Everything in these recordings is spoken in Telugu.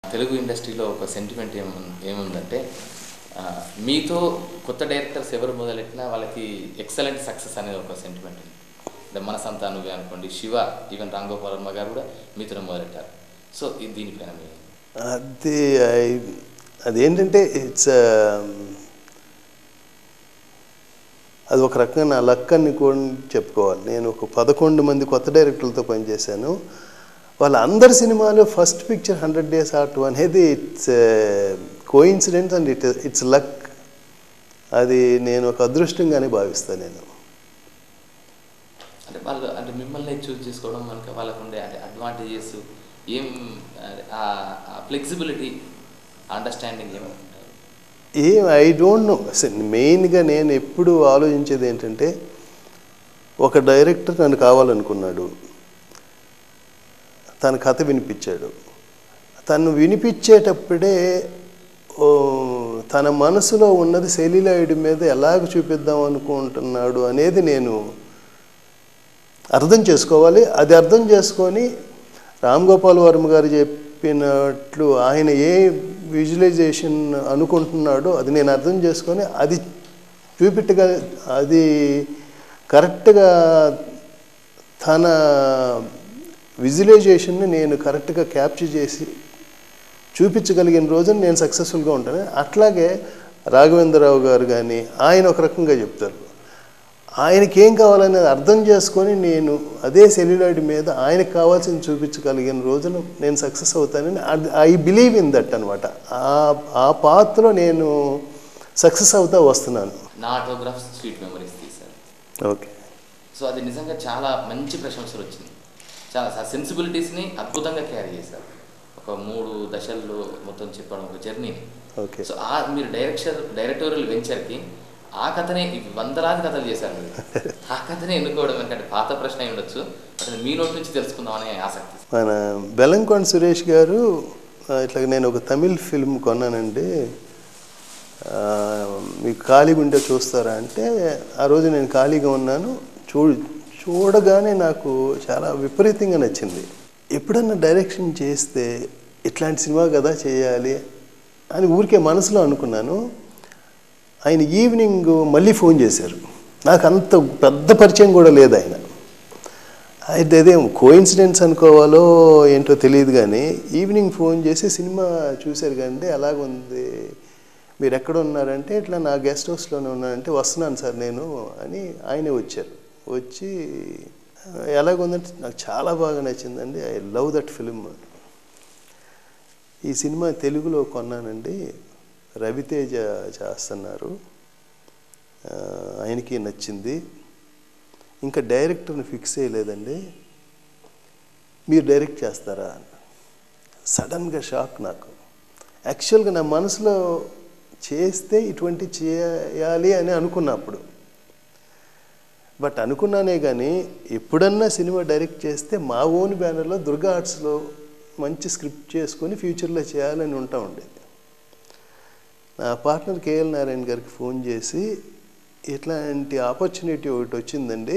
తెలుగు ఇండస్ట్రీలో ఒక సెంటిమెంట్ ఏము ఏముందంటే ఆ, మీతో కొత్త డైరెక్టర్స్ ఎవరు మొదలెట్టినా వాళ్ళకి ఎక్సలెంట్ సక్సెస్ అనేది ఒక సెంటిమెంట్ ఉంది అంటే మన సంతా నువ్వే అనుకోండి శివ ఈవెన్ రామ్ గోపాల్ వర్మ గారు కూడా మీతో మొదలెట్టారు సో ఇది దీనిపైన మీ అది I- అదేంటంటే ఇట్స్ అది ఒక రకంగా నా లక్ అని కూడా చెప్పుకోవాలి నేను ఒక పదకొండు మంది కొత్త డైరెక్టర్లతో పనిచేశాను వాళ్ళందరి సినిమాలు first picture hundred days art అనేది it's coincidents and it it's luck అది నేను ఒక అదృష్టంగానే భావిస్తాను నేను అంటే వాళ్ళు అంటే మిమ్మల్ని చూస్ చేసుకోవడం మనకి వాళ్ళకు ఉండే అంటే అడ్వాంటేజెస్ ఏం ఆ ఫ్లెక్సిబిలిటీ అండర్స్టాండింగ్ ఏమంటారు ఏం ఐ డోంట్ నో మెయిన్గా నేను ఎప్పుడు ఆలోచించేది ఏంటంటే ఒక డైరెక్టర్ నన్ను కావాలనుకున్నాడు తన కథ వినిపించాడు తను వినిపించేటప్పుడే ఓ, తన మనసులో ఉన్నది సెల్యులాయిడ్ మీద ఎలాగ చూపిద్దాం అనుకుంటున్నాడు అనేది నేను అర్థం చేసుకోవాలి అది అర్థం చేసుకొని రామ్ గోపాల్ వర్మ గారు చెప్పినట్లు ఆయన ఏ విజువలైజేషన్ అనుకుంటున్నాడో అది నేను అర్థం చేసుకొని అది చూపెట్టగా అది కరెక్ట్గా తన విజువలైజేషన్ని నేను కరెక్ట్గా క్యాప్చర్ చేసి చూపించగలిగిన రోజున నేను సక్సెస్ఫుల్గా ఉంటాను అట్లాగే రాఘవేంద్రరావు గారు కానీ ఆయన ఒక రకంగా చెప్తారు ఆయనకి ఏం కావాలనేది అర్థం చేసుకొని నేను అదే సెల్యులాయిడ్ మీద ఆయనకు కావాల్సింది చూపించగలిగిన రోజున నేను సక్సెస్ అవుతానని ఐ బిలీవ్ ఇన్ దట్ అనమాట ఆ పాత్రలో నేను సక్సెస్ అవుతా వస్తున్నాను నా ఆటోగ్రాఫ్స్ స్వీట్ మెమరీస్ తీశారు ఓకే సో అది నిజంగా చాలా మంచి ప్రశంసలు వచ్చింది చాలా ఆ సెన్సిబిలిటీస్ని అద్భుతంగా క్యారీ చేశారు ఒక మూడు దశల్లో మొత్తం చెప్పడం ఒక జర్నీని ఓకే సో ఆ మీరు డైరెక్షన్ డైరెక్టోరియల్ వెంచర్కి ఆ కథనే ఇవి వందలాది కథలు చేశారు మీరు ఆ కథనే ఎన్నుకోవడం ఎందుకంటే పాత ప్రశ్న అయి ఉండొచ్చు బట్ అది మీ నోటి నుంచి తెలుసుకుందామనే ఆసక్తి మన బెల్లంకొండ సురేష్ గారు ఆ, ఇట్లా నేను ఒక తమిళ్ ఫిల్మ్ కొన్నానండి ఆ, మీకు ఖాళీగా ఉంటే చూస్తారా అంటే ఆ రోజు నేను ఖాళీగా ఉన్నాను చూ చూడగానే నాకు చాలా విపరీతంగా నచ్చింది ఎప్పుడన్నా డైరెక్షన్ చేస్తే ఇట్లాంటి సినిమా కదా చేయాలి అని ఊరికే మనసులో అనుకున్నాను ఆయన ఈవినింగ్ మళ్ళీ ఫోన్ చేశారు నాకు అంత పెద్ద పరిచయం కూడా లేదు ఆయన అయితే అదేం కోయిన్సిడెన్స్ అనుకోవాలో ఏంటో తెలియదు కానీ ఈవినింగ్ ఫోన్ చేసి సినిమా చూశారు కానీ అలాగుంది మీరు ఎక్కడ ఉన్నారంటే ఇట్లా నా గెస్ట్ హౌస్లోనే ఉన్నానంటే వస్తున్నాను సార్ నేను అని ఆయనే వచ్చారు వచ్చి ఎలాగుందంటే నాకు చాలా బాగా నచ్చిందండి ఐ లవ్ దట్ ఫిలిం ఈ సినిమా తెలుగులో కొన్నానండి రవితేజ చేస్తున్నారు ఆ, ఆయనకి నచ్చింది ఇంకా డైరెక్టర్ని ఫిక్స్ చేయలేదండి మీరు డైరెక్ట్ చేస్తారా అన్న సడన్గా షాక్ నాకు యాక్చువల్గా నా మనసులో చేస్తే ఇటువంటి చేయాలి అని అనుకున్నప్పుడు బట్ అనుకున్నానే కానీ ఎప్పుడన్నా సినిమా డైరెక్ట్ చేస్తే మా ఓన్ బ్యానర్లో దుర్గా ఆర్ట్స్లో మంచి స్క్రిప్ట్ చేసుకొని ఫ్యూచర్లో చేయాలని ఉంటా ఉండేది నా పార్ట్నర్ కేఎల్ నారాయణ గారికి ఫోన్ చేసి ఇట్లాంటి ఆపర్చునిటీ ఒకటి వచ్చిందండి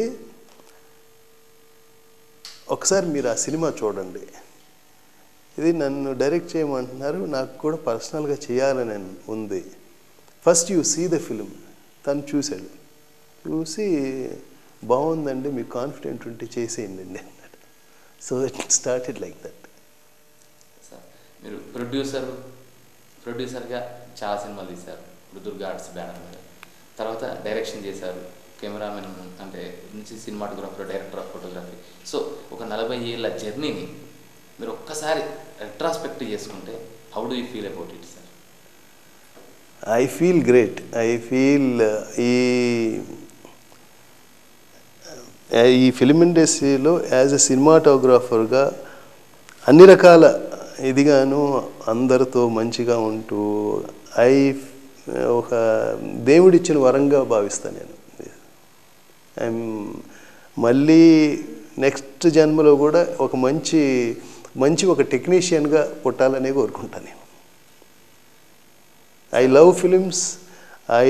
ఒకసారి మీరు ఆ సినిమా చూడండి ఇది నన్ను డైరెక్ట్ చేయమంటున్నారు నాకు కూడా పర్సనల్గా చేయాలని ఉంది first you see the film తను చూశాడు చూసి బాగుందండి మీకు కాన్ఫిడెంట్ ఉంటే చేసేయండి అన్నాడు so it started like that sir మీరు ప్రొడ్యూసర్ ప్రొడ్యూసర్గా చాలా సినిమాలు తీశారు ఇప్పుడు దుర్గా ఆర్ట్స్ బ్యానర్ మీద తర్వాత డైరెక్షన్ చేశారు కెమెరామెన్ అంటే నుంచి cinematographer director of photography so ఒక నలభై ఏళ్ళ జర్నీని మీరు ఒక్కసారి రెట్రాస్పెక్ట్ చేసుకుంటే how do you feel about it sir I feel great I feel ఈ ఈ ఫిలిం ఇండస్ట్రీలో యాజ్ ఎ సినిమాటోగ్రాఫర్గా అన్ని రకాల ఇదిగాను అందరితో మంచిగా ఉంటూ ఐ ఒక దేవుడిచ్చిన వరంగా భావిస్తాను నేను ఐమ్ మళ్ళీ నెక్స్ట్ జన్మలో కూడా ఒక మంచి మంచి ఒక టెక్నీషియన్గా పుట్టాలనే కోరుకుంటాను నేను ఐ లవ్ ఫిలిమ్స్ ఐ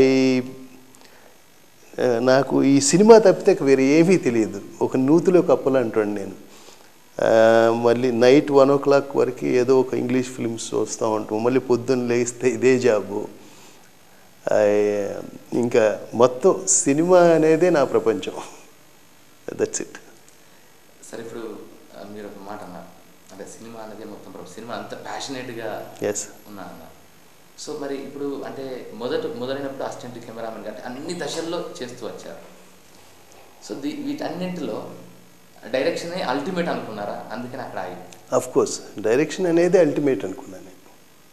నాకు ఈ సినిమా తప్పితే వేరే ఏమీ తెలియదు ఒక నూతిలో కప్పలు అంటాను నేను ఆ, మళ్ళీ నైట్ వన్ ఓ క్లాక్ వరకు ఏదో ఒక ఇంగ్లీష్ ఫిల్మ్స్ చూస్తూ ఉంటాం మళ్ళీ పొద్దున్న లేస్తే ఇదే జాబు ఆ, ఇంకా మొత్తం సినిమా అనేదే నా ప్రపంచం దట్స్ ఇట్ సరే ఇప్పుడు ఆ, మీరు ఒక మాట అన్నారు అంటే సినిమా అనేది మొత్తం ప్ర- సినిమా అంత ప్యాషనేట్గా ఎస్ ఉన్నా అన్నారు సో మరి ఇప్పుడు అంటే మొదట మొదలైనప్పుడు అసిస్టెంట్ కెమెరామెన్ అంటే అన్ని దశల్లో చేస్తూ వచ్చారు సో దీ వీటన్నింటిలో డైరెక్షనే అల్టిమేట్ అనుకున్నారా అందుకని అక్కడ ఆగి అఫ్ కోర్స్ డైరెక్షన్ అనేది అల్టిమేట్ అనుకున్నాను నేను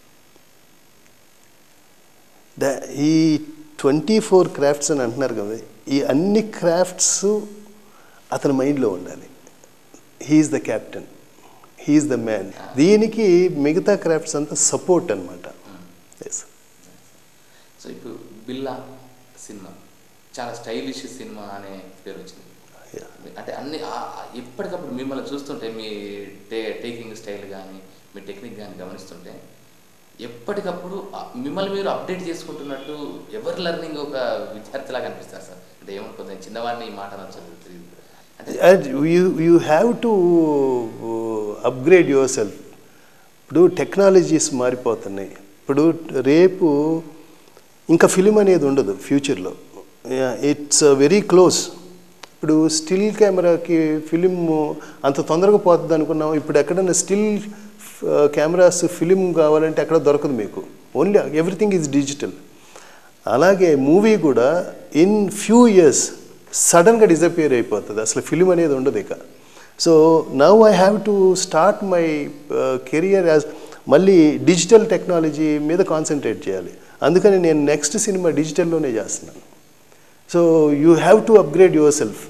ద ఈ ట్వంటీ ఫోర్ క్రాఫ్ట్స్ అని అంటున్నారు కదా ఈ అన్ని క్రాఫ్ట్స్ అతని మైండ్లో ఉండాలి he's the captain he's the man దీనికి మిగతా క్రాఫ్ట్స్ అంతా సపోర్ట్ అనమాట ఎస్ సో ఇప్పుడు బిల్లా సినిమా చాలా స్టైలిష్ సినిమా అనే పేరు వచ్చింది అంటే అన్ని ఆ- ఆ ఎప్పటికప్పుడు మిమ్మల్ని చూస్తుంటే మీ టే టేకింగ్ స్టైల్ కానీ మీ టెక్నిక్ కానీ గమనిస్తుంటే ఎప్పటికప్పుడు ఆ మిమ్మల్ని మీరు అప్డేట్ చేసుకుంటున్నట్టు ఎవర్ లెర్నింగ్ ఒక విద్యార్థిలాగా అనిపిస్తారు సార్ అంటే ఏమనుకుంది చిన్నవాడిని ఈ మాట నచ్చదు తెలియదు అంటే you you have to upgrade yourself ఇప్పుడు టెక్నాలజీస్ మారిపోతున్నాయి ఇప్పుడు రేపు ఇంకా ఫిలిం అనేది ఉండదు ఫ్యూచర్లో ఇట్స్ వెరీ క్లోజ్ ఇప్పుడు స్టిల్ కెమెరాకి ఫిలిం అంత తొందరగా పోతుంది అనుకున్నాం ఇప్పుడు ఎక్కడైనా స్టిల్ కెమెరాస్ ఫిలిం కావాలంటే ఎక్కడ దొరకదు మీకు ఓన్లీ ఎవ్రీథింగ్ ఈజ్ డిజిటల్ అలాగే మూవీ కూడా ఇన్ ఫ్యూ ఇయర్స్ సడన్గా డిజపియర్ అయిపోతుంది అసలు ఫిలిం అనేది ఉండదు ఇక so now I have to start my career as మళ్ళీ డిజిటల్ టెక్నాలజీ మీద కాన్సన్ట్రేట్ చేయాలి అందుకని నేను నెక్స్ట్ సినిమా డిజిటల్లోనే చేస్తున్నాను so you have to upgrade yourself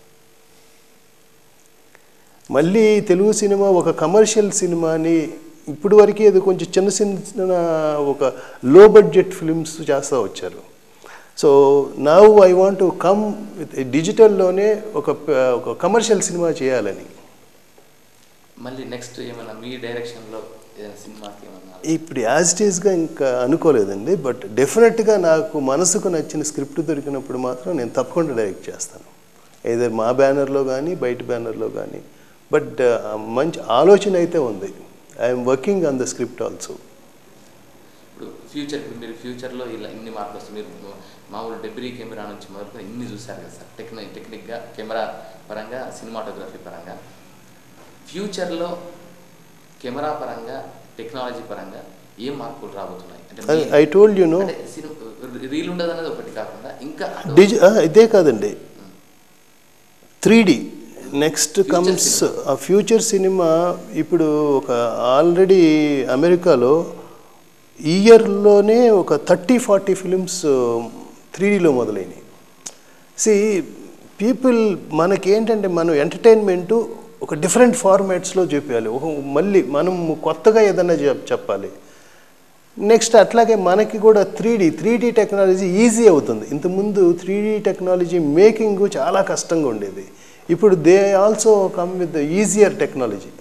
మళ్ళీ తెలుగు సినిమా ఒక కమర్షియల్ సినిమాని ఇప్పుడు వరకు ఏదో కొంచెం చిన్న చిన్న ఒక లో బడ్జెట్ ఫిల్మ్స్ చేస్తూ వచ్చారు so now I want to come with డిజిటల్లోనే ఒక ఒక కమర్షియల్ సినిమా చేయాలని మళ్ళీ నెక్స్ట్ ఏమైనా మీ డైరెక్షన్లో ఏదైనా సినిమాకి ఏమన్నా ఇప్పుడు యాజ్ ఇట్ ఈస్గా ఇంకా అనుకోలేదండి బట్ డెఫినెట్గా నాకు మనసుకు నచ్చిన స్క్రిప్ట్ దొరికినప్పుడు మాత్రం నేను తప్పకుండా డైరెక్ట్ చేస్తాను ఏదో మా బ్యానర్లో కానీ బయట బ్యానర్లో కానీ బట్ మంచి ఆలోచన అయితే ఉంది I'm working on the script also ఇప్పుడు ఫ్యూచర్ ఇప్పుడు మీరు ఫ్యూచర్లో ఇలా ఇన్ని మార్పులు వస్తాయి మీరు మామూలు డెబ్రీ కెమెరా నుంచి మొదలుకొని ఇన్ని చూశారు కదా సార్ టెక్నిక్ టెక్నిక్గా కెమెరా పరంగా సినిమాటోగ్రఫీ పరంగా ఫ్యూచర్లో కెమెరా పరంగా టెక్నాలజీ పరంగా ఏం మార్పులు రాబోతున్నాయి అంటే మీ- ఐ టోల్డ్ యు నో అంటే సినిమా రీల్ ఉండదు అనేది ఒకటి కాకుండా ఇంకా అటు- డిజి ఇదే కాదండి three D next Future comes cinema. ఆ ఫ్యూచర్ సినిమా ఇప్పుడు ఒక ఆల్రెడీ అమెరికాలో ఇయర్లోనే ఒక థర్టీ ఫార్టీ ఫిలిమ్స్ త్రీ డీలో మొదలైనవి సి పీపుల్ మనకేంటంటే మనం ఎంటర్టైన్మెంటు ఒక డిఫరెంట్ ఫార్మాట్స్లో చూపించాలి ఒక మళ్ళీ మనం కొత్తగా ఏదైనా చెప్ చెప్పాలి నెక్స్ట్ అట్లాగే మనకి కూడా three D three D technology easy అవుతుంది ఇంతకుముందు త్రీ డీ టెక్నాలజీ మేకింగ్ చాలా కష్టంగా ఉండేది ఇప్పుడు they also come with easier technology